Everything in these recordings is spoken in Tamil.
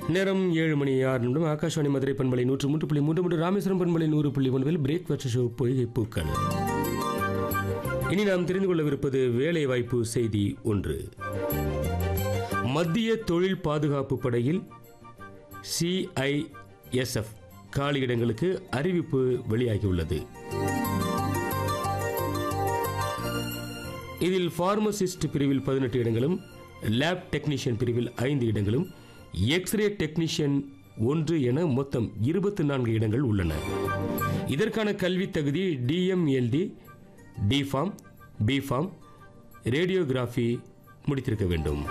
நேரம் ஏழு மணி ஆறு நிமிடம் ஆகாஷவாணி மதுரை பண்பலை நூற்று மூன்று புள்ளி மூன்று மூன்று ராமேஸ்வரம் பண்பலை நூறு புள்ளி ஒன்பதில் பிரேக் வச்ச ஷோ பொய்கை பூக்கள் இனி நாம் தெரிந்து கொள்ளவிருப்பது வேலை வாய்ப்பு செய்தி ஒன்று மத்திய தொழில் பாதுகாப்பு படையில் சிஐஎஸ்எஃப் காலியிடங்களுக்கு அறிவிப்பு வெளியாகியுள்ளது இதில் ஃபார்மசிஸ்ட் பிரிவில் பதினெட்டு இடங்களும் லேப் டெக்னீஷியன் பிரிவில் ஐந்து இடங்களும் எக்ஸ்ரே டெக்னீஷியன் ஒன்று என மொத்தம் இருபத்தி நான்கு இடங்கள் உள்ளன இதற்கான கல்வி தகுதி டிஎம்எல்டி டிஃபார்ம் பிஃபார்ம் ரேடியோகிராஃபி முடித்திருக்க வேண்டும்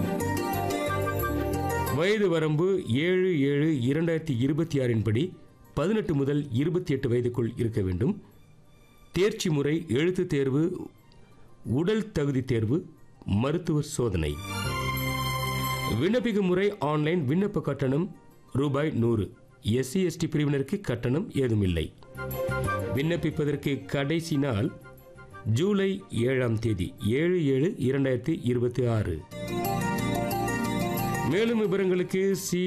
வயது வரம்பு ஏழு ஏழு இரண்டாயிரத்தி இருபத்தி ஆறின் படி பதினெட்டு முதல் இருபத்தி எட்டு வயதுக்குள் இருக்க வேண்டும் தேர்ச்சி முறை எழுத்துத் தேர்வு உடல் தகுதி தேர்வு மருத்துவர் சோதனை விண்ணப்பிக்கும் முறை ஆன்லைன் விண்ணப்ப கட்டணம் ரூபாய் நூறு எஸ்சி எஸ்டி பிரிவினருக்கு கட்டணம் ஏதும் இல்லை விண்ணப்பிப்பதற்கு கடைசி நாள் ஜூலை ஏழாம் தேதி ஏழு ஏழு இரண்டாயிரத்தி இருபத்தி ஆறு மேலும் விவரங்களுக்கு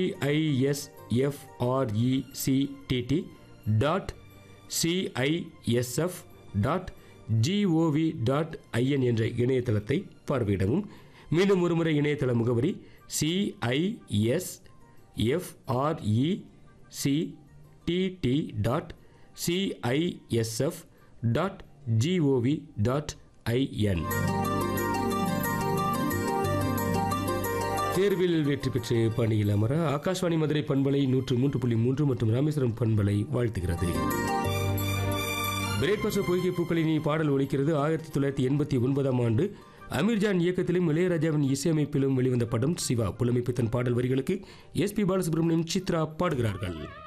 CISFRECTT dot CISF dot GOV dot IN என்ற இணையதளத்தை பார்வையிடவும் மீண்டும் ஒருமுறை இணையதள முகவரி CISFRECTT dot CISF dot GOV dot IN தேர்வில் வெற்றி பெற்று பணியில் அமர ஆகாஷ்வாணி மதுரை பண்பலை நூற்று மூன்று புள்ளி மூன்று மற்றும் ராமேஸ்வரம் பண்பலை வாழ்த்துகிறது பிரேக்பாஸ்ட் பொய்கை பூக்களினி பாடல் ஒலிக்கிறது ஆயிரத்தி தொள்ளாயிரத்தி எண்பத்தி ஒன்பதாம் ஆண்டு அமீர்ஜான் இயக்கத்திலும் இளையராஜாவின் இசையமைப்பிலும் வெளிவந்த படம் சிவா புலமைப்பித்தன் பாடல் வரிகளுக்கு எஸ் பி பாலசுப்ரமணியம் சித்ரா பாடுகிறார்கள்